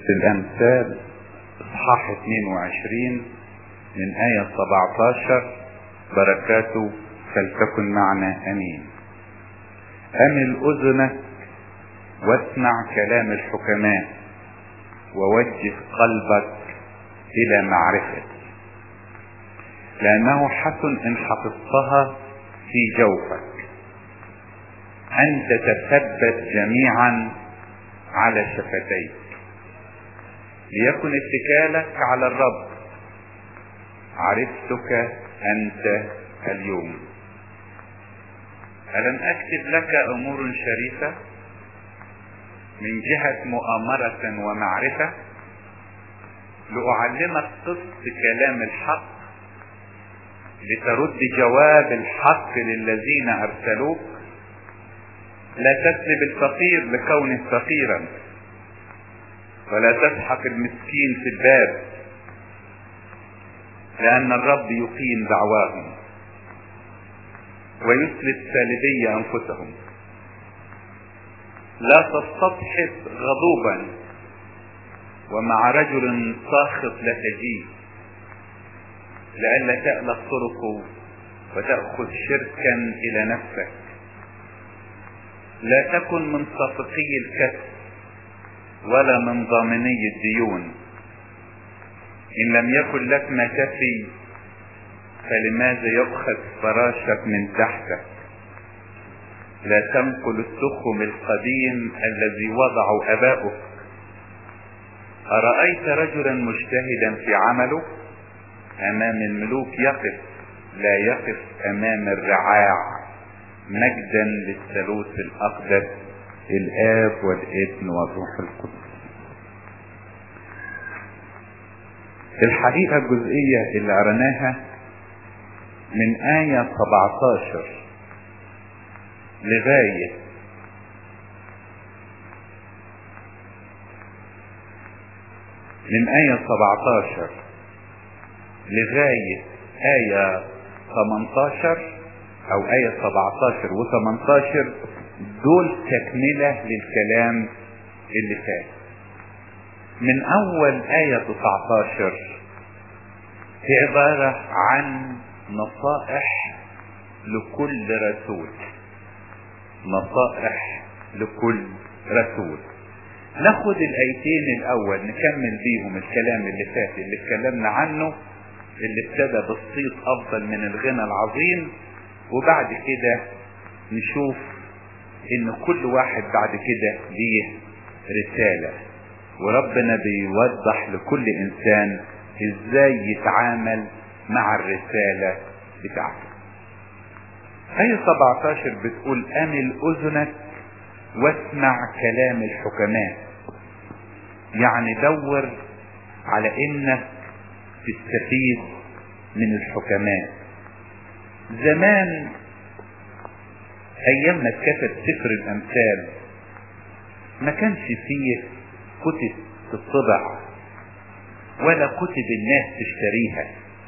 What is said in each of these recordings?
في الأمثال إصحاح 22 من آية 17 بركاته فلتكن معنا أمين أمل أذنك واسمع كلام الحكماء ووجه قلبك إلى معرفتي لأنه حسن إن حفظتها في جوفك أن تتثبت جميعا على شفتيك ليكن اتكالك على الرب عرفتك أنت اليوم ألم أكتب لك أمور شريفة من جهة مؤامرة ومعرفة لأعلمك قسط كلام الحق لترد جواب الحق للذين أرسلوك لا تسلب الفقير لكونه فقيرا ولا تسحق المسكين في الباب لأن الرب يقيم دعواهم ويسلب سالبي أنفسهم لا تستضحك غضوبا ومع رجل ساخط لا تجيب لئلا تألف طرقه وتأخذ شركا إلى نفسك لا تكن من صافقي الكسب ولا من ضامني الديون إن لم يكن لك ما تفي فلماذا يؤخذ فراشك من تحتك لا تنقل التخم القديم الذي وضعه أباؤك أرأيت رجلا مجتهدا في عمله أمام الملوك يقف لا يقف أمام الرعاع مجدا للثالوث الأقدس الآب والابن والروح القدس الحقيقة الجزئية اللي قرناها من آية 17 لغاية من آية 17 لغاية آية 18 أو آية 17 و 18 دول تكملة للكلام اللي فات من أول آية 19 هي عبارة عن نصائح لكل رسول نصائح لكل رسول ناخد الايتين الاول نكمل بيهم الكلام اللي فات اللي اتكلمنا عنه اللي ابتدى بالصيت افضل من الغنى العظيم وبعد كده نشوف ان كل واحد بعد كده ليه رسالة وربنا بيوضح لكل انسان ازاي يتعامل مع الرسالة بتاعته آية 17 بتقول أمل أذنك واسمع كلام الحكماء يعني دور على انك تستفيد من الحكماء زمان ايام ما اتكتب سفر الامثال ما كانش فيه كتب تطبع ولا كتب الناس تشتريها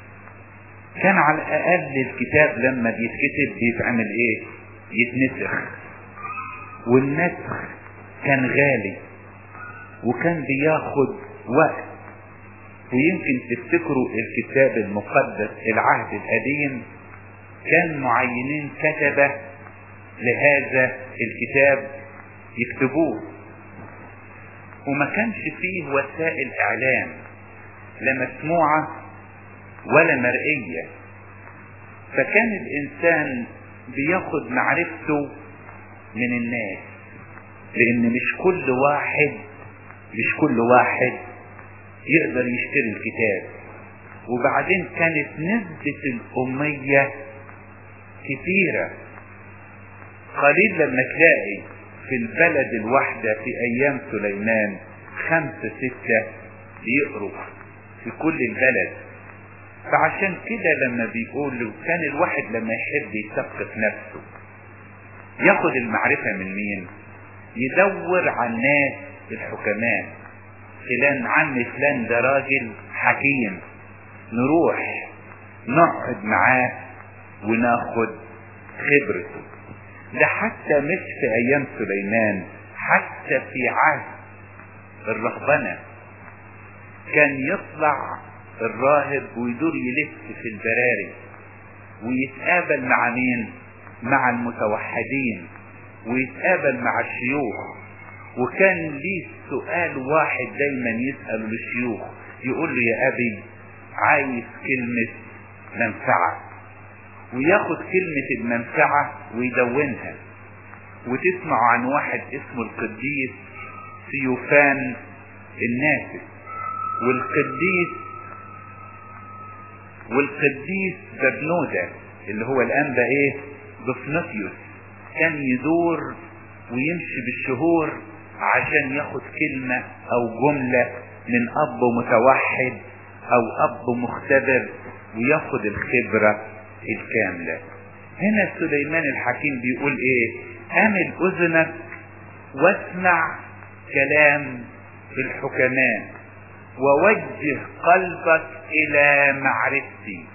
كان على الاقل الكتاب لما بيتكتب بيتعمل ايه يتنسخ والنسخ كان غالي وكان بياخد وقت ويمكن تفتكروا الكتاب المقدس العهد القديم كان معينين كتبة لهذا الكتاب يكتبوه وما كانش فيه وسائل اعلام لا مسموعة ولا مرئية فكان الانسان بياخد معرفته من الناس لان مش كل واحد مش كل واحد يقدر يشتري الكتاب وبعدين كانت نسبة الأمية كثيرة قليل لما تلاقي في البلد الواحدة في أيام سليمان خمسة ستة بيقروا في كل البلد فعشان كده لما بيقول كان الواحد لما يحب يثقف نفسه ياخد المعرفة من مين يدور على الناس الحكماء فلان عم فلان ده راجل حكيم نروح نقعد معاه وناخد خبرته ده حتى مش في ايام سليمان حتى في عهد الرهبنة كان يطلع الراهب ويدور يلف في البراري ويتقابل مع مين مع المتوحدين ويتقابل مع الشيوخ وكان ليه سؤال واحد دايما يسأله للشيوخ يقول له يا أبي عايز كلمة منفعة وياخد كلمة المنفعة ويدونها وتسمع عن واحد اسمه القديس سيوفان الناسك والقديس والقديس ببنودة اللي هو الآن ده ايه بفنوتيوس كان يدور ويمشي بالشهور عشان ياخد كلمة او جملة من اب متوحد او اب مختبر وياخد الخبرة الكاملة هنا سليمان الحكيم بيقول ايه امل اذنك واسمع كلام الحكماء ووجه قلبك الى معرفتي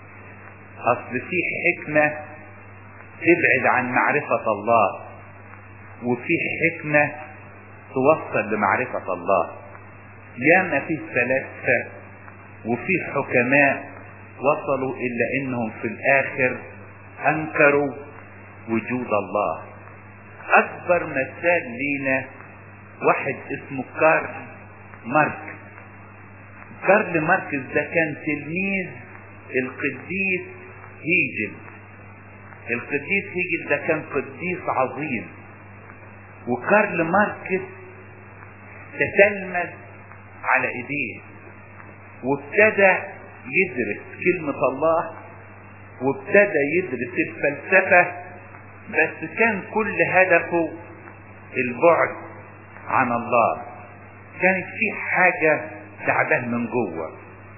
اصل في حكمة تبعد عن معرفة الله وفي حكمة توصل لمعرفة الله ياما في فلاسفة وفي حكماء وصلوا الا انهم في الاخر انكروا وجود الله اكبر مثال لينا واحد اسمه كارل ماركس كارل ماركس ده كان تلميذ القديس هيجل القديس هيجل ده كان قديس عظيم وكارل ماركس تتلمذ على ايديه وابتدى يدرس كلمة الله وابتدى يدرس الفلسفة بس كان كل هدفه البعد عن الله كانت في حاجة تعباه من جوه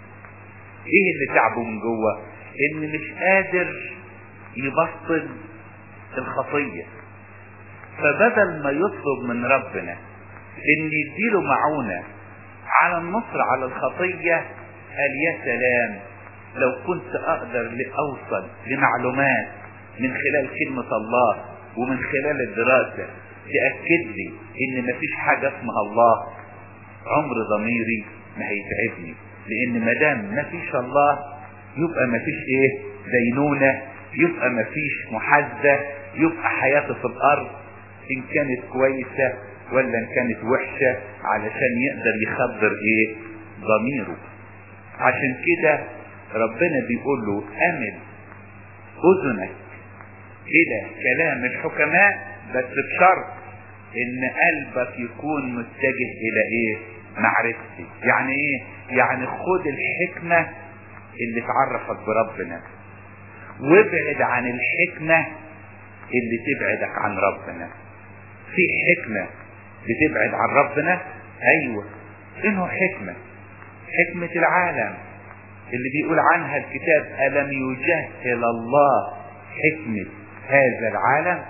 ايه اللي تعبه من جوه ان مش قادر يبطل الخطية فبدل ما يطلب من ربنا ان يديله معونة على النصر على الخطية قال يا سلام لو كنت اقدر لاوصل لمعلومات من خلال كلمة الله ومن خلال الدراسة تأكد لي ان مفيش حاجة اسمها الله عمر ضميري ما هيتعبني لان ما دام مفيش الله يبقى مفيش ايه دينونة يبقى مفيش محاسبة يبقى حياته في الارض ان كانت كويسة ولا ان كانت وحشة علشان يقدر يخبر ايه ضميره عشان كده ربنا بيقول له امل اذنك الى كلام الحكماء بس بشرط ان قلبك يكون متجه الى ايه معرفتي يعني ايه يعني خد الحكمة اللي تعرفك بربنا وابعد عن الحكمة اللي تبعدك عن ربنا في حكمة بتبعد عن ربنا ايوه انه حكمة حكمة العالم اللي بيقول عنها الكتاب ألم يجهل الله حكمة هذا العالم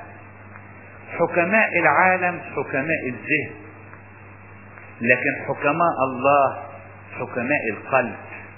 حكماء العالم حكماء الذهن لكن حكماء الله حكماء القلب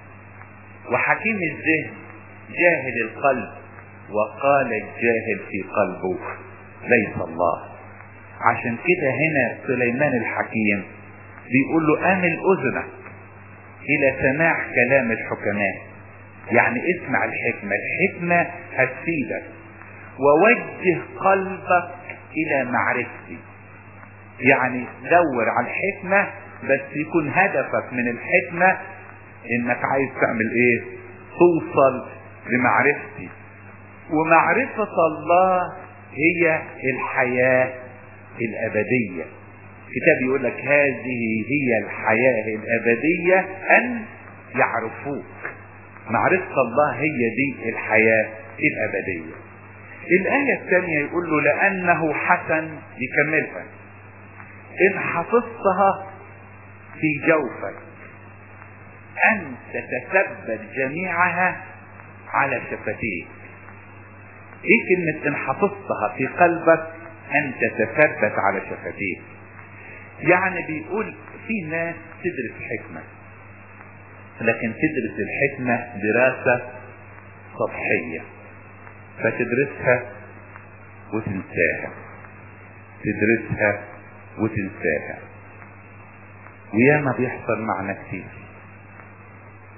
وحكيم الذهن جاهل القلب وقال الجاهل في قلبه ليس الله عشان كده هنا سليمان الحكيم بيقول له امل اذنك الى سماع كلام الحكماء يعني اسمع الحكمة الحكمة هتفيدك ووجه قلبك الى معرفتي يعني دور على الحكمة بس يكون هدفك من الحكمة انك عايز تعمل ايه توصل لمعرفتي ومعرفة الله هي الحياة الابدية الكتاب يقول لك هذه هي الحياة الابدية ان يعرفوك معرفة الله هي دي الحياة الابدية الآية الثانية يقول له لأنه حسن يكملها إن حفظتها في جوفك أن تتثبت جميعها على شفتيك إيه كلمة إن حفظتها في قلبك أن تتثبت على شفتيك يعني بيقول في ناس تدرس حكمة لكن تدرس الحكمة دراسة سطحية فتدرسها وتنساها تدرسها وتنساها وياما بيحصل معنا كتير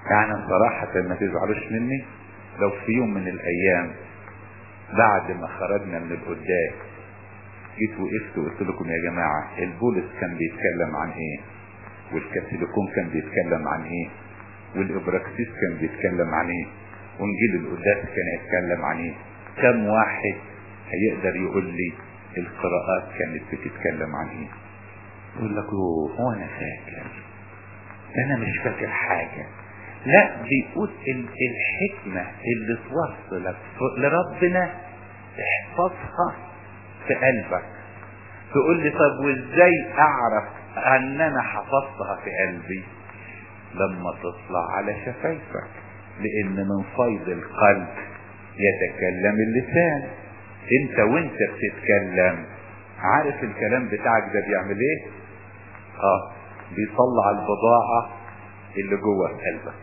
يعني صراحة ما تزعلوش مني لو في يوم من الايام بعد ما خرجنا من القداس جيت وقفت وقلت لكم يا جماعة البولس كان بيتكلم عن ايه والكاثوليكون كان بيتكلم عن ايه والابراكسيس كان بيتكلم عن ايه وانجيل القداس كان يتكلم عن ايه كم واحد هيقدر يقول لي القراءات كانت بتتكلم عن ايه يقول لك هو انا فاكر انا مش فاكر حاجة لا بيقول الحكمة اللي توصلك لربنا احفظها في قلبك تقول لي طب وازاي اعرف ان انا حفظتها في قلبي لما تطلع على شفايفك لان من فيض القلب يتكلم اللسان انت وانت بتتكلم عارف الكلام بتاعك ده بيعمل ايه اه بيطلع البضاعة اللي جوه في قلبك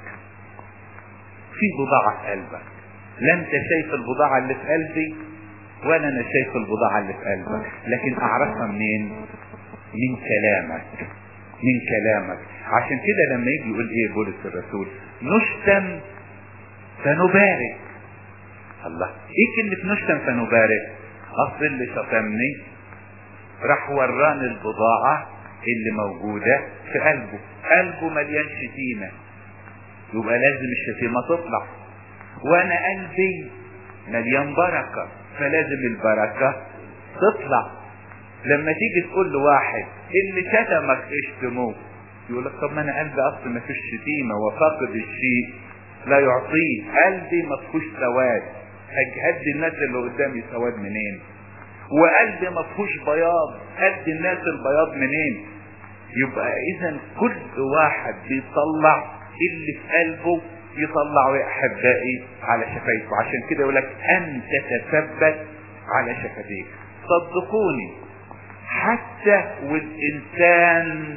في بضاعة في قلبك لا انت شايف البضاعة اللي في قلبي ولا انا شايف البضاعة اللي في قلبك لكن اعرفها منين من كلامك من كلامك عشان كده لما يجي يقول ايه بولس الرسول نشتم فنبارك الله ايه كلمة نشتم فنبارك اصل اللي شتمني راح وراني البضاعة اللي موجودة في قلبه قلبه مليان شتيمة يبقى لازم الشتيمة تطلع وانا قلبي مليان بركة فلازم البركة تطلع لما تيجي تقول لواحد اللي شتمك اشتموه يقول لك طب ما انا قلبي اصلا ما فيش شتيمة وفاقد الشيء لا يعطيه قلبي ما فيهوش سواد هدي الناس اللي قدامي سواد منين وقلبي ما فيهوش بياض هدي الناس البياض منين يبقى اذا كل واحد بيطلع اللي في قلبه يطلعه يا احبائي على شفايفه عشان كده يقول لك ان تتثبت على شفتيك صدقوني حتى والانسان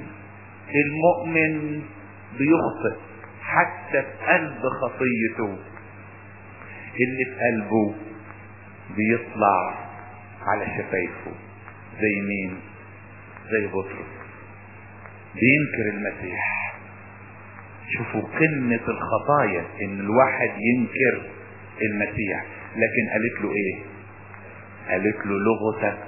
المؤمن بيخطئ حتى في قلب خطيته اللي في قلبه بيطلع على شفايفه زي مين زي بطرس بينكر المسيح شوفوا قمة الخطايا ان الواحد ينكر المسيح لكن قالت له ايه قالت له لغتك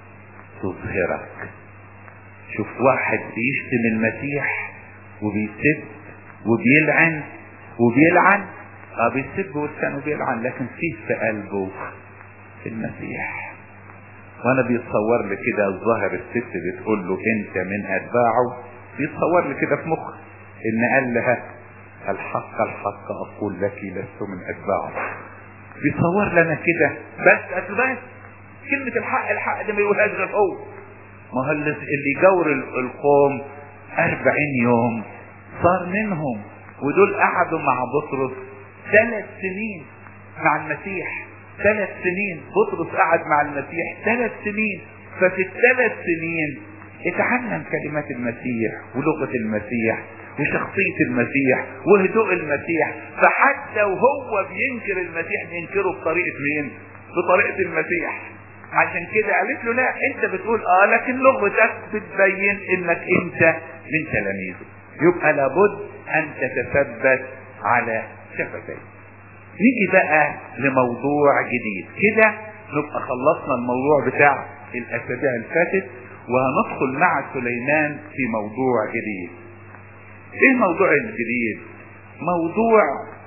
تظهرك شوف واحد بيشتم المسيح وبيسب وبيلعن وبيلعن اه بيسب ولسانه وبيلعن لكن فيه في قلبه في المسيح وانا بيتصور لي كده الظاهر الست بتقول له انت من اتباعه بيتصور لي كده في مخ ان قال لها الحق الحق اقول لك لست من اتباعه بيتصور لنا كده بس بس كلمة الحق الحق ده ما يقولهاش غير هو ما هو اللي يجور القوم أربعين يوم صار منهم ودول قعدوا مع بطرس ثلاث سنين مع المسيح ثلاث سنين بطرس قعد مع المسيح ثلاث سنين ففي الثلاث سنين اتعلم كلمات المسيح ولغة المسيح وشخصية المسيح وهدوء المسيح فحتى وهو بينكر المسيح بينكره بطريقة مين؟ بطريقة المسيح عشان كده قالت له لا انت بتقول اه لكن لغتك بتبين انك انت من تلاميذه يبقى لابد ان تتثبت على شفتيك نيجي بقى لموضوع جديد كده نبقى خلصنا الموضوع بتاع الاسابيع اللي فاتت وهندخل مع سليمان في موضوع جديد ايه الموضوع الجديد موضوع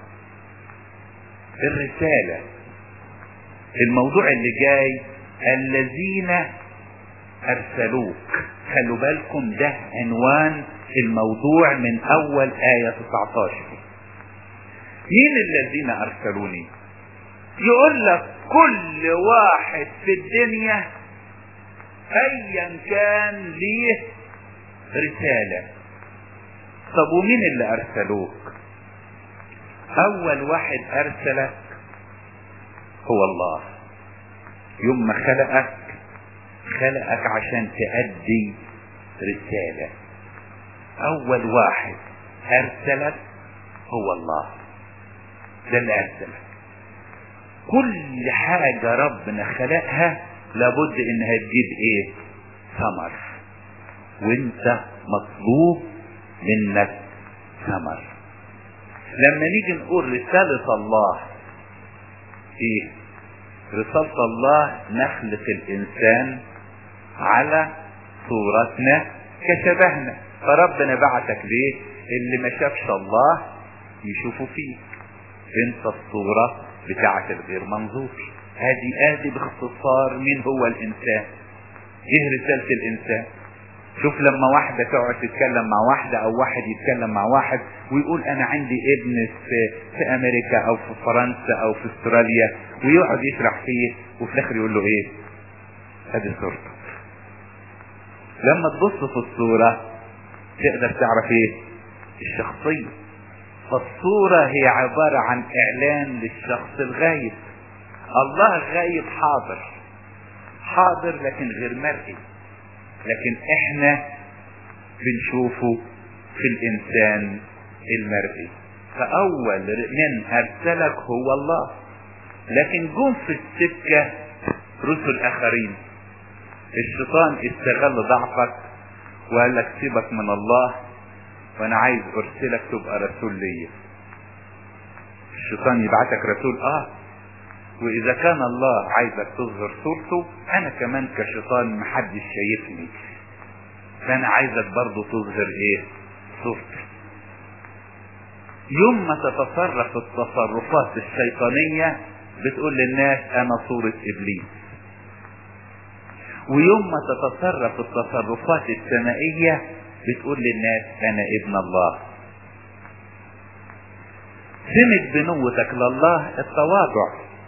الرسالة الموضوع اللي جاي الذين ارسلوك خلوا بالكم ده عنوان الموضوع من اول آية 19 مين الذين ارسلوني يقول لك كل واحد في الدنيا ايا كان ليه رسالة طب ومين اللي ارسلوك اول واحد ارسلك هو الله يوم ما خلقك خلقك عشان تأدي رسالة اول واحد ارسلك هو الله ده اللي ارسلك كل حاجة ربنا خلقها لابد انها تجيب ايه ثمر وانت مطلوب منك ثمر لما نيجي نقول رسالة الله ايه رسالة الله نخلق الانسان على صورتنا كشبهنا فربنا بعتك ليه اللي ما شافش الله يشوفه فيك انت الصورة بتاعة الغير منظور هذه ادي باختصار مين هو الانسان ايه رسالة الانسان شوف لما واحدة تقعد تتكلم مع واحدة او واحد يتكلم مع واحد ويقول انا عندي ابن في, في امريكا او في فرنسا او في استراليا ويقعد يشرح فيه وفي الاخر يقول له ايه هذه صورته لما تبص في الصورة تقدر تعرف ايه الشخصية فالصورة هي عبارة عن اعلان للشخص الغايب الله غايب حاضر حاضر لكن غير مرئي لكن احنا بنشوفه في الانسان المرئي فاول من ارسلك هو الله لكن جم في السكة رسل اخرين الشيطان استغل ضعفك وقال لك سيبك من الله وانا عايز ارسلك تبقى رسول ليا الشيطان يبعتك رسول اه واذا كان الله عايزك تظهر صورته انا كمان كشيطان محدش شايفني فانا عايزك برضو تظهر ايه صورتي يوم ما تتصرف التصرفات الشيطانية بتقول للناس انا صورة ابليس ويوم ما تتصرف التصرفات السمائية بتقول للناس انا ابن الله سمت بنوتك لله التواضع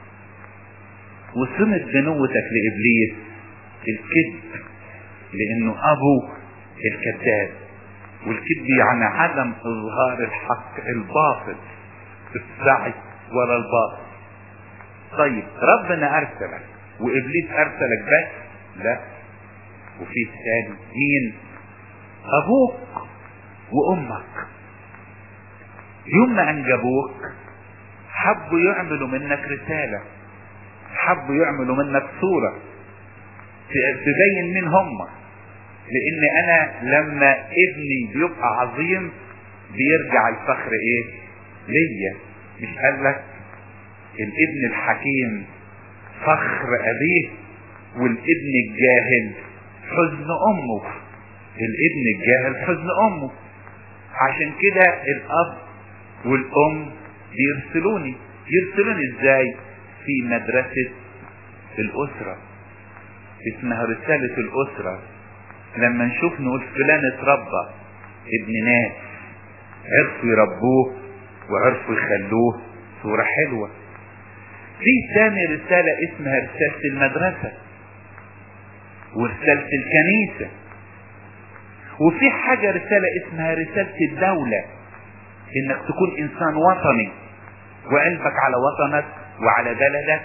وسمت بنوتك لابليس الكذب لانه ابو الكذاب والكذب يعني عدم اظهار الحق الباطل السعي ورا الباطل طيب ربنا ارسلك وابليس ارسلك بس لا وفي ثاني مين ابوك وامك يوم ما انجبوك حبوا يعملوا منك رسالة حبوا يعملوا منك صورة تبين مين هم لان انا لما ابني بيبقى عظيم بيرجع الفخر ايه ليا مش قال لك الابن الحكيم فخر ابيه والابن الجاهل حزن امه الابن الجاهل حزن امه عشان كده الاب والام بيرسلوني يرسلوني ازاي في مدرسة الاسرة اسمها رسالة الاسرة لما نشوف نقول فلان اتربى ابن ناس عرفوا يربوه وعرفوا يخلوه صورة حلوة في تاني رسالة اسمها رسالة المدرسة ورسالة الكنيسة وفي حاجة رسالة اسمها رسالة الدولة انك تكون انسان وطني وقلبك على وطنك وعلى بلدك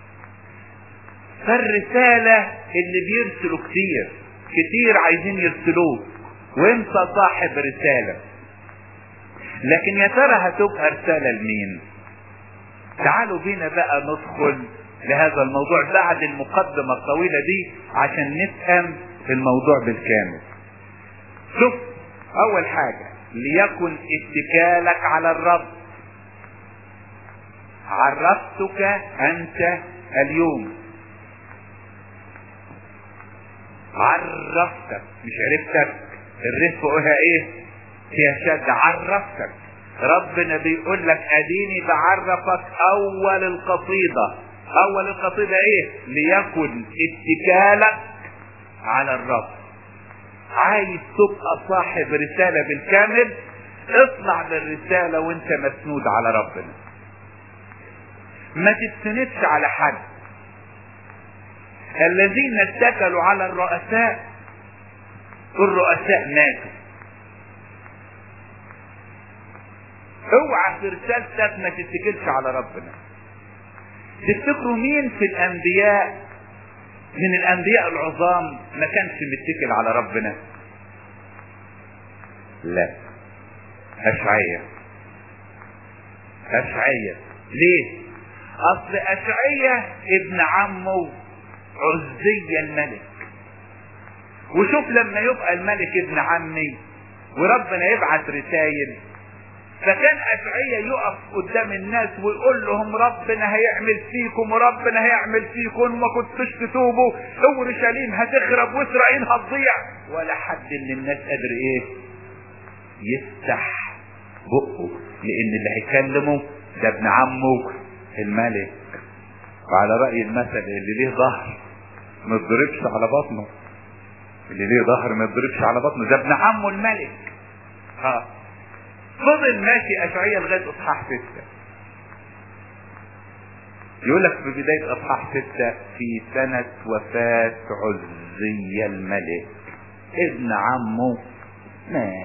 فالرسالة اللي بيرسلوا كتير كتير عايزين يرسلوه وانت صاحب رسالة لكن يا ترى هتبقى رسالة لمين تعالوا بينا بقى ندخل لهذا الموضوع بعد المقدمة الطويلة دي عشان نفهم الموضوع بالكامل شوف اول حاجة ليكن اتكالك على الرب عرفتك انت اليوم عرفتك مش عرفتك الرف فوقها ايه فيها شد عرفتك ربنا بيقول لك اديني بعرفك اول القصيدة اول القصيدة ايه ليكن اتكالك على الرب عايز تبقى صاحب رسالة بالكامل اطلع بالرسالة وانت مسنود على ربنا ما تتسندش على حد الذين اتكلوا على الرؤساء الرؤساء ماتوا اوعى في رسالتك ما تتكلش على ربنا تفتكروا مين في الانبياء من الانبياء العظام ما كانش متكل على ربنا لا اشعية اشعية ليه اصل اشعية ابن عمه عزية الملك وشوف لما يبقى الملك ابن عمي وربنا يبعت رسائل فكان اشعياء يقف قدام الناس ويقول لهم ربنا هيعمل فيكم وربنا هيعمل فيكم وما كنتوش تتوبوا اورشليم هتخرب واسرائيل هتضيع ولا حد من الناس قادر ايه يفتح بقه لان اللي هيكلمه ده ابن عمه الملك وعلى رأي المثل اللي ليه ظهر ما يضربش على بطنه اللي ليه ظهر ما يضربش على بطنه ده ابن عمه الملك ها فضل ماشي اشعياء لغايه اصحاح سته يقول لك في بدايه اصحاح سته في سنه وفاه عزي الملك ابن عمه مات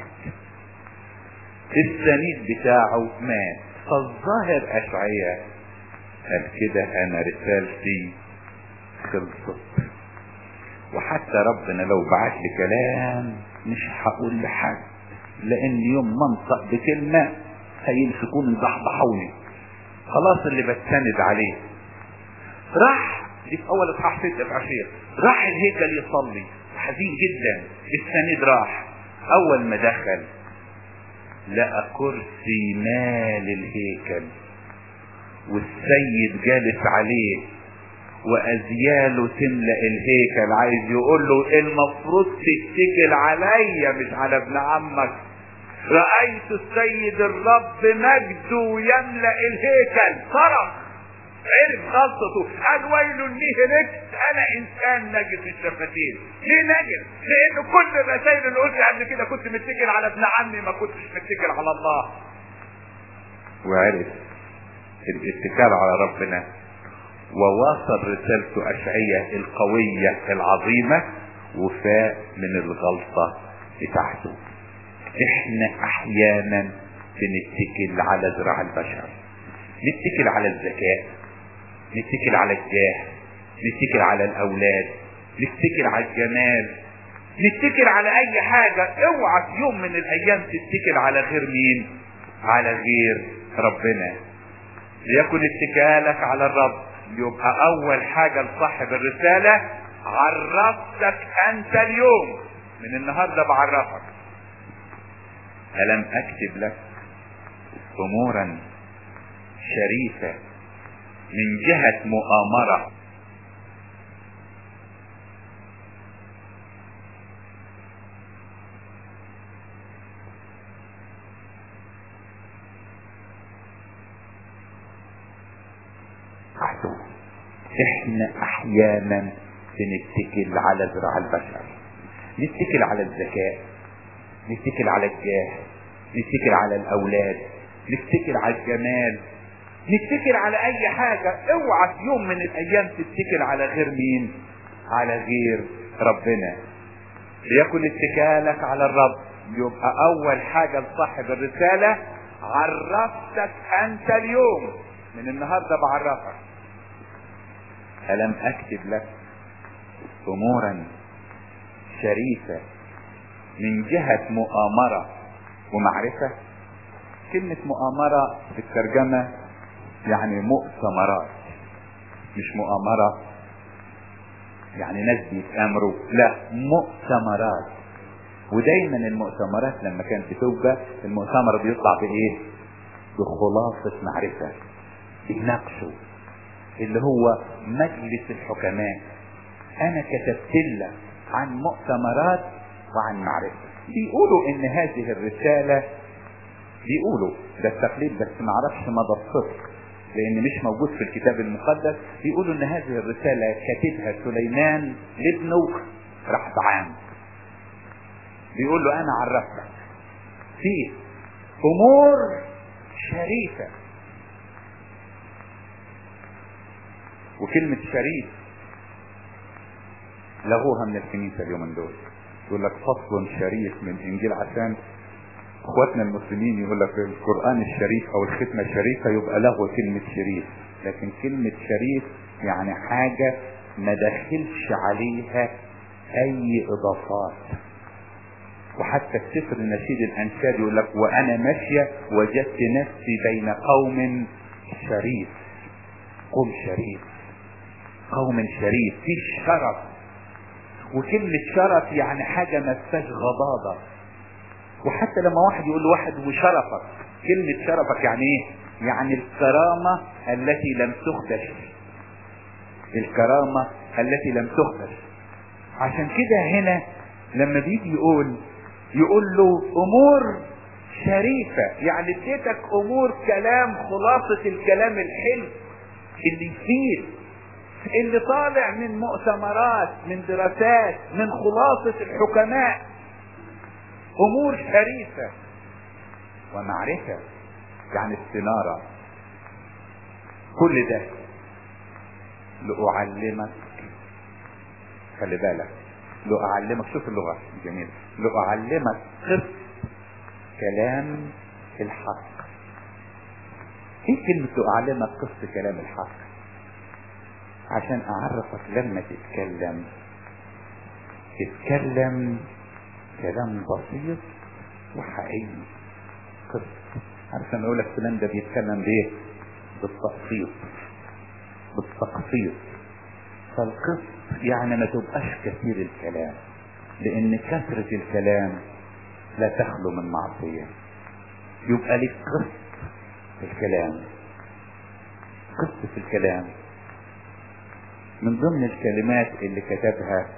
السنيد بتاعه مات فالظاهر اشعياء قال كده انا رسالتي خلصت وحتى ربنا لو بعت لي كلام مش هقول لحد لان يوم ما انطق بكلمة هيمسكوني يضحضحوني خلاص اللي بتسند عليه راح دي في اول اصحاح ستة في عشير راح الهيكل يصلي حزين جدا السند راح اول ما دخل لقى كرسي مال الهيكل والسيد جالس عليه وازياله تملأ الهيكل عايز يقول له المفروض تتكل عليا مش على ابن عمك رأيت السيد الرب مجده يملأ الهيكل صرخ عرف غلطته قال ويل لي هلكت انا انسان نجس الشفتين ليه نجس لان كل الرسائل اللي قلت قبل كده كنت متكل على ابن عمي ما كنتش متكل على الله وعرف الاتكال على ربنا وواصل رسالته أشعية القوية العظيمة وفاء من الغلطة بتاعته احنا احيانا بنتكل على ذراع البشر نتكل على الذكاء نتكل على الجاه نتكل على الاولاد نتكل على الجمال نتكل على اي حاجة اوعى في يوم من الايام تتكل على غير مين على غير ربنا ليكن اتكالك على الرب يبقى اول حاجة لصاحب الرسالة عرفتك انت اليوم من النهاردة بعرفك الم اكتب لك امورا شريفة من جهة مؤامرة احنا احيانا بنتكل على ذراع البشر نتكل على الذكاء نتكل على الجاه نتكل على الاولاد نتكل على الجمال نتكل على اي حاجة اوعى في يوم من الايام تتكل على غير مين على غير ربنا ليكن اتكالك على الرب يبقى اول حاجة لصاحب الرسالة عرفتك انت اليوم من النهاردة بعرفك ألم أكتب لك أمورا شريفة من جهة مؤامرة ومعرفة كلمة مؤامرة في الترجمة يعني مؤتمرات مش مؤامرة يعني ناس بيتآمروا لا مؤتمرات ودايما المؤتمرات لما كانت بتبقى المؤتمر بيطلع بايه بخلاصة معرفة بيناقشوا اللي هو مجلس الحكماء انا كتبت لك عن مؤتمرات وعن معرفة بيقولوا ان هذه الرسالة بيقولوا ده التقليد بس ما اعرفش مدى الصدق لان مش موجود في الكتاب المقدس بيقولوا ان هذه الرسالة كاتبها سليمان لابنه رحبعام بيقول له انا عرفتك في امور شريفه وكلمة شريف لغوها من الكنيسة اليومين دول يقول لك فصل شريف من انجيل عشان اخواتنا المسلمين يقول لك القرآن الشريف او الختمة الشريفة يبقى لغو كلمة شريف لكن كلمة شريف يعني حاجة ما دخلش عليها اي اضافات وحتى السفر نشيد الانشاد يقول لك وانا ماشية وجدت نفسي بين قوم شريف قوم شريف قوم شريف في شرف وكلمة شرف يعني حاجة ما فيهاش غضاضة وحتى لما واحد يقول لواحد وشرفك كلمة شرفك يعني ايه يعني الكرامة التي لم تخدش الكرامة التي لم تخدش عشان كده هنا لما بيجي يقول يقول له امور شريفة يعني اديتك امور كلام خلاصة الكلام الحلو اللي يفيد اللي طالع من مؤتمرات من دراسات من خلاصة الحكماء امور شريفة ومعرفة يعني استنارة كل ده لأعلمك خلي بالك لأعلمك شوف اللغة جميلة لأعلمك قص كلام الحق ايه كلمة لأعلمك قص كلام الحق عشان اعرفك لما تتكلم تتكلم كلام بسيط وحقيقي قص عشان اقول لك فلان ده بيتكلم بايه بالتقسيط بالتقسيط فالقص يعني ما تبقاش كثير الكلام لان كثرة الكلام لا تخلو من معصية يبقى لك قص في الكلام قص في الكلام من ضمن الكلمات اللي كتبها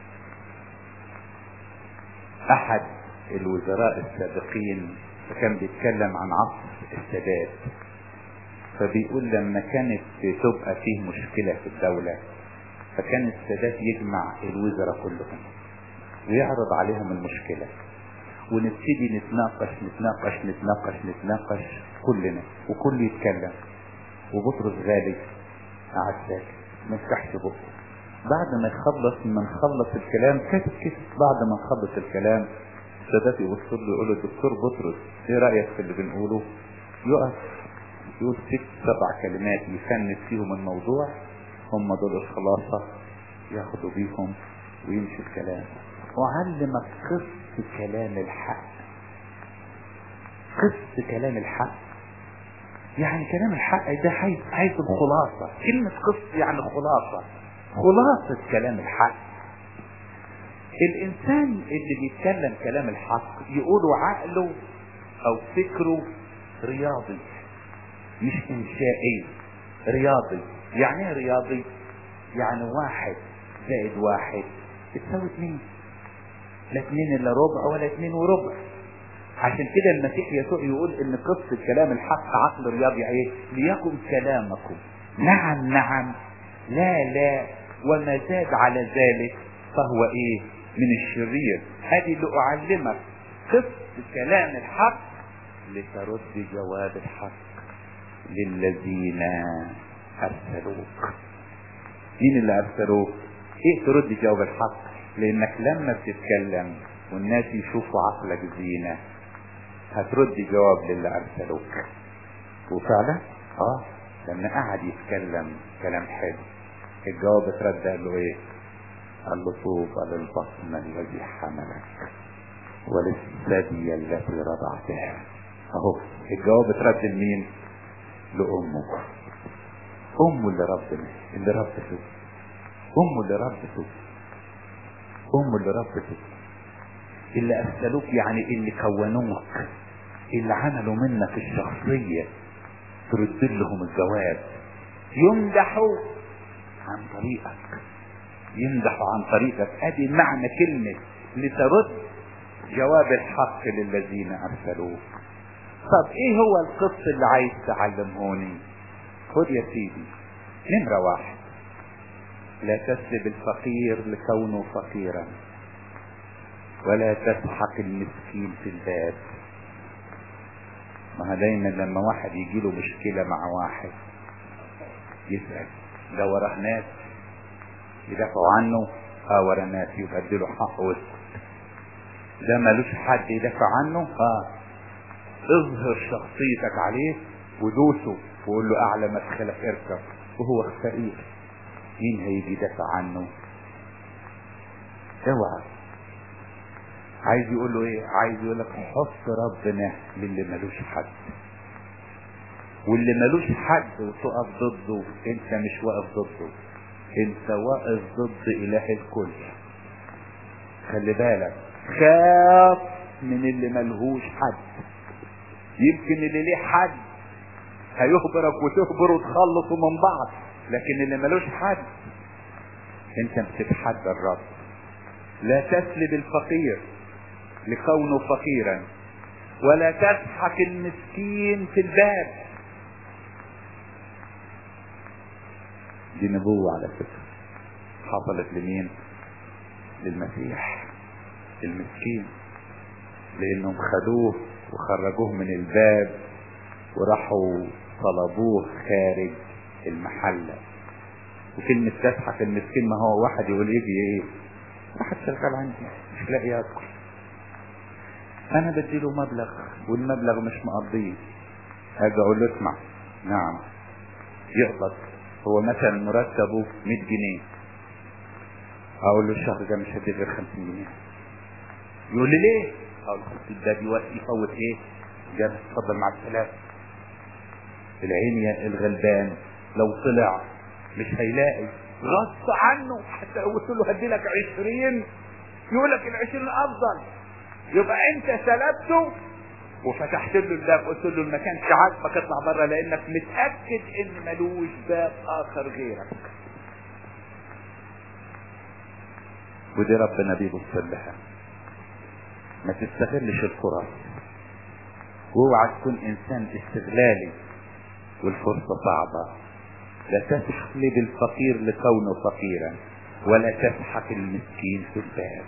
احد الوزراء السابقين فكان بيتكلم عن عصر السادات فبيقول لما كانت تبقى فيه مشكلة في الدولة فكان السادات يجمع الوزراء كلهم ويعرض عليهم المشكلة ونبتدي نتناقش نتناقش نتناقش نتناقش كلنا وكل يتكلم وبطرس غالي قعد ساكت ما يفتحش بقه بعد ما يخلص ما نخلص الكلام كاتب كده بعد ما نخلص الكلام السادات يبص له يقول له دكتور بطرس ايه رايك في اللي بنقوله يقف يقول ست سبع كلمات يفند فيهم الموضوع هم دول الخلاصة ياخدوا بيهم ويمشي الكلام وعلمك قص كلام الحق قص كلام الحق يعني كلام الحق ده عايز عايز الخلاصة كلمة قص يعني خلاصة خلاصة كلام الحق الانسان اللي بيتكلم كلام الحق يقولوا عقله او فكره رياضي مش انشائي رياضي يعني ايه رياضي يعني واحد زائد واحد بتساوي اتنين لا اتنين الا ربع ولا اتنين وربع عشان كده المسيح يسوع يقول ان قصة كلام الحق عقل رياضي ايه ليكن كلامكم نعم نعم لا لا وما زاد على ذلك فهو ايه من الشرير هذه لأعلمك قصة كلام الحق لترد جواب الحق للذين ارسلوك مين اللي ارسلوك ايه ترد جواب الحق لانك لما بتتكلم والناس يشوفوا عقلك زينة هترد جواب للي ارسلوك وفعلا اه لما قعد يتكلم كلام حلو الجواب اترد قال له ايه قال له طوبى للبطن الذي حملك وللثدي التي رضعتها اهو الجواب اترد لمين لامه امه اللي ربنا اللي ربته امه اللي ربته امه اللي ربته اللي ارسلوك يعني اللي كونوك اللي عملوا منك الشخصية ترد لهم الجواب يمدحوا عن طريقك يمدحوا عن طريقك ادي معنى كلمة لترد جواب الحق للذين ارسلوك طب ايه هو القص اللي عايز تعلمهوني خد يا سيدي نمرة واحد لا تسلب الفقير لكونه فقيرا ولا تسحق المسكين في الباب ما دايما لما واحد يجي له مشكلة مع واحد يسأل ده وراه ناس يدافعوا عنه اه ورا ناس يبقى اديله حقه واسكت ده ملوش حد يدافع عنه اه اظهر شخصيتك عليه ودوسه وقول له اعلى مدخلك اركب وهو فقير مين هيجي يدافع عنه اوعى عايز يقول له ايه عايز يقول لك حط ربنا للي ملوش حد واللي ملوش حد وتقف ضده انت مش واقف ضده انت واقف ضد اله الكل خلي بالك خاف من اللي ملهوش حد يمكن اللي ليه حد هيخبرك وتخبر وتخلصوا من بعض لكن اللي ملوش حد انت بتتحدى الرب لا تسلب الفقير لكونه فقيرا ولا تضحك المسكين في الباب دي نبوة على فكرة حصلت لمين للمسيح المسكين لانهم خدوه وخرجوه من الباب وراحوا طلبوه خارج المحلة وكلمة تضحك المسكين ما هو واحد يقول يجي ايه واحد شغال عندي مش لاقي ياكل انا بديله مبلغ والمبلغ مش مقضيه اجي اقول له اسمع نعم يقبض هو مثلا مرتبه 100 جنيه اقول له الشهر ده مش هديك غير 50 جنيه يقول لي ليه اقول له ده دلوقتي يفوت ايه جاب اتفضل مع السلامه العين يا الغلبان لو طلع مش هيلاقي غص عنه حتى قلت له هدي لك 20 يقول لك ال 20 افضل يبقى انت سلبته وفتحت له الباب قلت له المكان مش عاجبك اطلع بره لانك متاكد ان ملوش باب اخر غيرك ودي ربنا بيبص لها ما تستغلش الفرص واوعى تكون انسان استغلالي والفرصة صعبة لا تسلب الفقير لكونه فقيرا ولا تسحق المسكين في الباب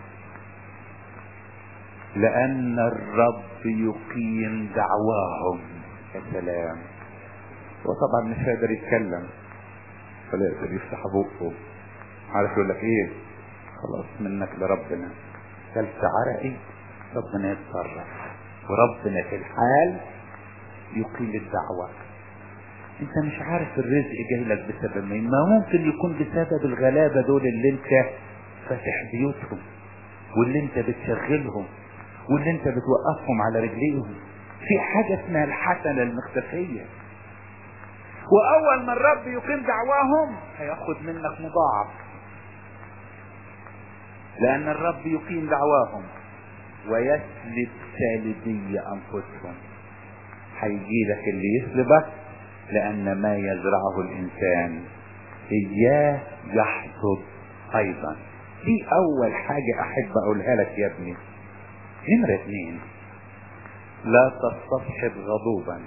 لأن الرب يقيم دعواهم يا سلام وطبعا مش هيقدر يتكلم فلا يقدر يفتح بقه عارف يقول لك ايه خلاص منك لربنا كلت عرقي ربنا يتصرف وربنا في الحال يقيم الدعوة انت مش عارف الرزق جاي لك بسبب مين ما ممكن يكون بسبب الغلابة دول اللي انت فاتح بيوتهم واللي انت بتشغلهم واللي انت بتوقفهم على رجليهم في حاجة اسمها الحسنة المختفية واول ما الرب يقيم دعواهم هياخد منك مضاعف لان الرب يقيم دعواهم ويسلب سالبي انفسهم هيجي لك اللي يسلبك لان ما يزرعه الانسان اياه يحصد ايضا دي اول حاجة احب اقولها لك يا ابني نمرة اثنين لا تستصحب غضوبا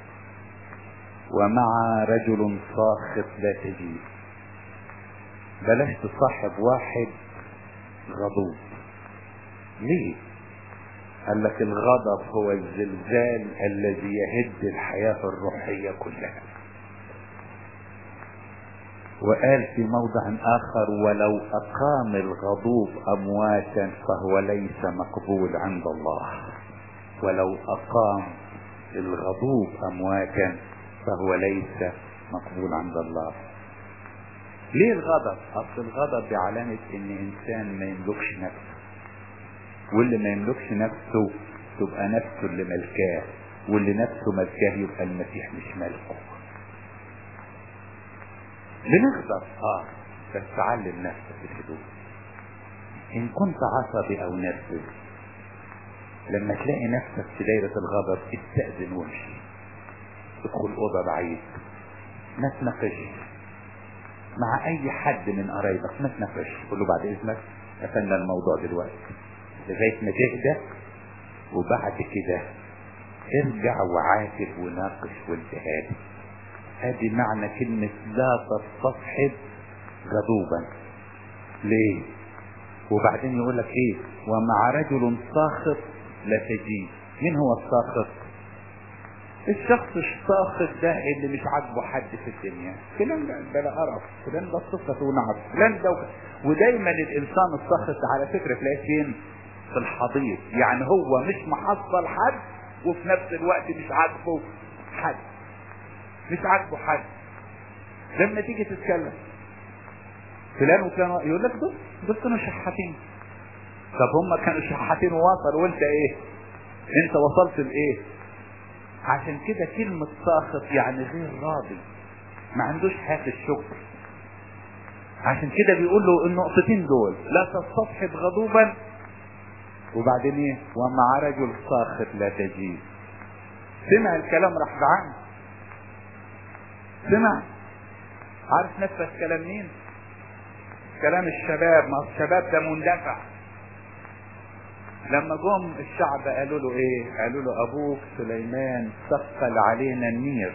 ومع رجل ساخط لا تجيب بلاش تصاحب واحد غضوب ليه قال لك الغضب هو الزلزال الذي يهد الحياة الروحية كلها وقال في موضع اخر ولو اقام الغضوب امواتا فهو ليس مقبول عند الله ولو اقام الغضوب امواتا فهو ليس مقبول عند الله ليه الغضب اصل الغضب بعلامة ان انسان ما يملكش نفسه واللي ما يملكش نفسه تبقى نفسه اللي ملكاه واللي نفسه ملكاه يبقى المسيح مش ملكه بنغضب اه بس علم نفسك الهدوء ان كنت عصبي او نرفز لما تلاقي نفسك في دايرة الغضب استأذن وامشي ادخل اوضة بعيد ما تناقش مع اي حد من قرايبك ما تناقش قول له بعد اذنك قفلنا الموضوع دلوقتي لغاية ما تهدى وبعد كده ارجع وعاتب وناقش وانت هادي ادي معنى كلمة لا تستصحب غضوبا ليه وبعدين يقول لك ايه ومع رجل ساخط لا تجيب مين هو الساخط الشخص الساخط ده اللي مش عاجبه حد في الدنيا فلان ده ده لا قرف فلان ده صفته ونعم فلان ده ودايما الانسان الساخط على فكره تلاقيه فين في الحضيض يعني هو مش محصل حد وفي نفس الوقت مش عاجبه حد مش عاجبه حد لما تيجي تتكلم فلان وفلان يقول لك دول دول كانوا شحاتين طب هم كانوا شحاتين ووصلوا وانت ايه انت وصلت لايه عشان كده كلمة ساخط يعني غير راضي ما عندوش حياة الشكر عشان كده بيقول له النقطتين دول لا تستصحب غضوبا وبعدين ايه ومع رجل ساخط لا تجيب سمع الكلام راح زعان سمع عارف نفس كلام مين كلام الشباب ما الشباب ده مندفع لما جم الشعب قالوا له ايه قالوا له ابوك سليمان ثقل علينا النير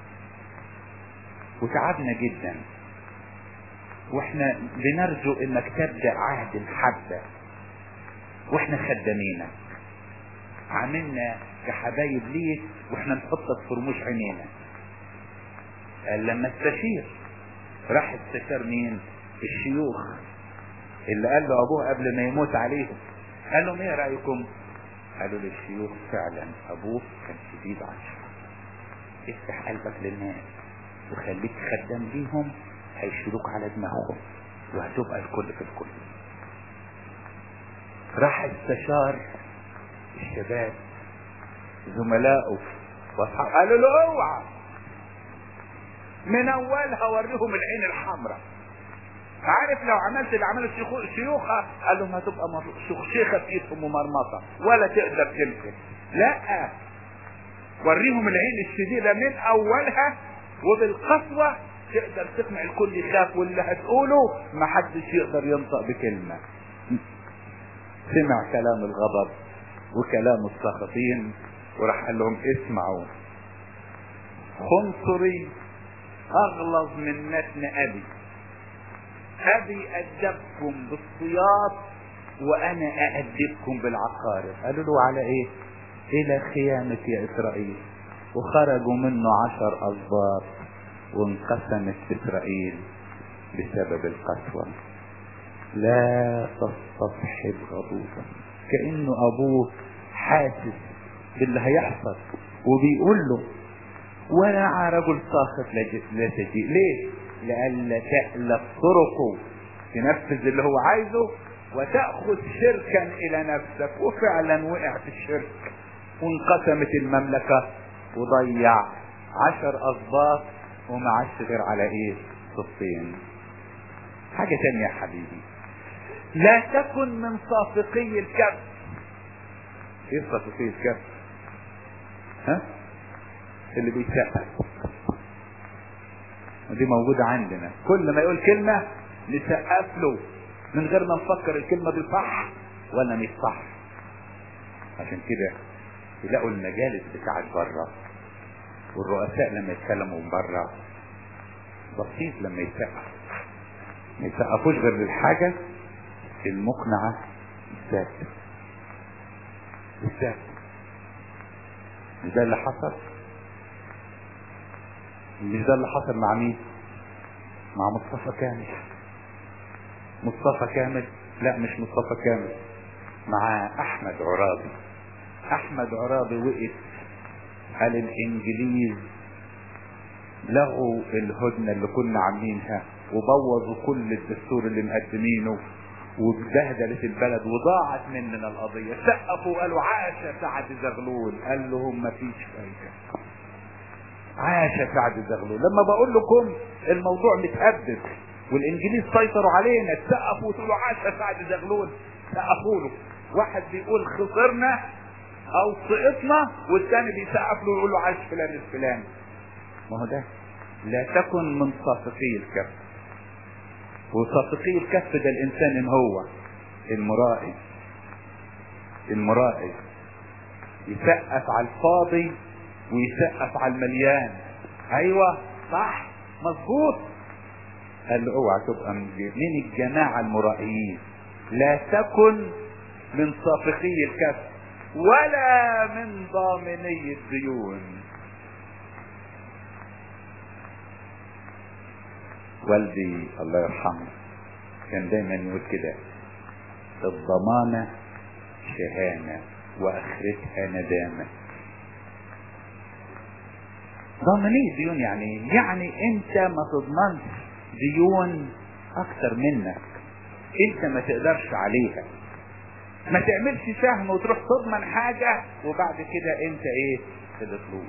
وتعبنا جدا واحنا بنرجو انك تبدا عهد الحبه واحنا خدامينك عاملنا كحبايب ليك واحنا نحطك في رموش عينينا قال لما استشير راح استشار مين الشيوخ اللي قال له ابوه قبل ما يموت عليهم قال لهم ايه رايكم قالوا للشيوخ فعلا ابوك كان شديد على الشعب افتح قلبك للناس وخليك خدام ليهم هيشيلوك على دماغهم وهتبقى الكل في الكل راح استشار الشباب زملائه واصحاب قالوا له اوعى من اولها وريهم العين الحمراء عارف لو عملت اللي عمله الشيوخة قال لهم هتبقى شيخة في ايدهم ومرمطة ولا تقدر تمسك لا وريهم العين الشديدة من اولها وبالقسوة تقدر تقنع الكل يخاف واللي هتقوله محدش يقدر ينطق بكلمة سمع كلام الغضب وكلام الساخطين وراح قال لهم اسمعوا خنصري اغلظ من متن ابي ابي ادبكم بالصياط وانا اادبكم بالعقارب قالوا له على ايه الى خيانة يا اسرائيل وخرجوا منه عشر اسباط وانقسمت اسرائيل بسبب القسوة لا تستصحب غضوبا كأنه ابوه حاسس باللي هيحصل وبيقول له ونعى رجل ساخط لا تجيء ليه لئلا تألف طرقه تنفذ اللي هو عايزه وتأخذ شركا إلى نفسك وفعلا وقع في الشرك وانقسمت المملكة وضيع عشر أسباط وما عادش غير على إيه؟ صفين حاجة تانية يا حبيبي لا تكن من صافقي الكف ايه صافقي الكف ها اللي بيسقف ودي موجودة عندنا كل ما يقول كلمة نسقف له من غير ما نفكر الكلمة دي صح ولا مش صح عشان كده تلاقوا المجالس بتاعت بره والرؤساء لما يتكلموا من بره بسيط لما يسقف ما يسقفوش غير للحاجة المقنعة بالذات بالذات مش ده اللي حصل مش ده اللي حصل مع مين مع مصطفى كامل مصطفى كامل لا مش مصطفى كامل مع احمد عرابي احمد عرابي وقف قال الانجليز لغوا الهدنة اللي كنا عاملينها وبوظوا كل الدستور اللي مقدمينه واتبهدلت البلد وضاعت مننا القضية سقفوا قالوا عاش سعد زغلول قال لهم مفيش فايدة عاش سعد زغلول لما بقول لكم الموضوع متهدد والانجليز سيطروا علينا تسقفوا وتقولوا عاش سعد زغلول سقفوا له واحد بيقول خسرنا او سقطنا والثاني بيسقف له ويقول له عاش فلان الفلاني ما هو ده لا تكن من صافقي الكف وصافقي الكف ده الانسان ان هو المرائي المرائي يسقف على الفاضي ويسقف على المليان ايوه صح مظبوط قال له اوعى تبقى من الجماعه المرائيين لا تكن من صافقي الكف ولا من ضامني الديون والدي الله يرحمه كان دايما يقول كده الضمانة شهامة واخرتها ندامة ضامنية ديون يعني يعني انت ما تضمنش ديون اكتر منك انت ما تقدرش عليها ما تعملش سهم وتروح تضمن حاجة وبعد كده انت ايه الفلوس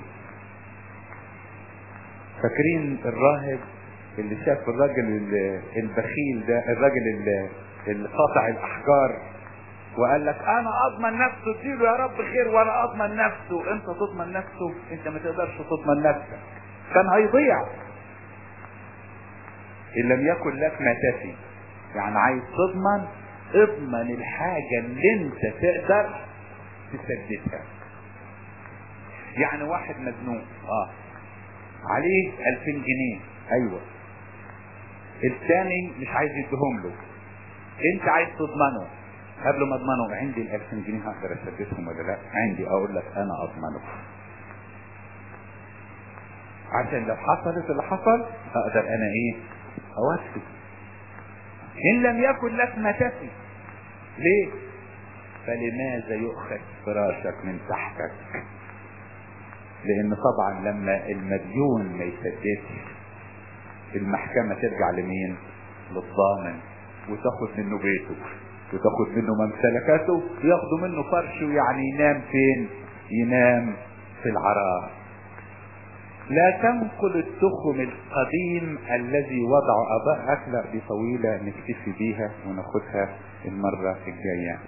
فاكرين الراهب اللي شاف الراجل البخيل ده الراجل اللي, اللي قاطع الاحجار وقال لك انا اضمن نفسه اديله يا رب خير وانا اضمن نفسه انت تضمن نفسه انت ما تقدرش تضمن نفسك كان هيضيع ان لم يكن لك ما تفي يعني عايز تضمن اضمن الحاجة اللي انت تقدر تسددها يعني واحد مزنوق اه عليه 2000 جنيه ايوه الثاني مش عايز يديهم له انت عايز تضمنه قبل ما اضمنه عندي ال 2000 جنيه هقدر اسددهم ولا لا عندي اقول لك انا اضمنه عشان لو حصلت اللي حصل اقدر انا ايه اوفي ان لم يكن لك ما تفي ليه فلماذا يؤخذ فراشك من تحتك لان طبعا لما المديون ما يسددش المحكمة ترجع لمين للضامن وتاخد منه بيته وتاخد منه ممتلكاته ياخدوا منه فرشه يعني ينام فين ينام في العراء لا تنقل التخم القديم الذي وضع ابائك لا دي طويلة نكتفي بيها وناخدها المرة الجاية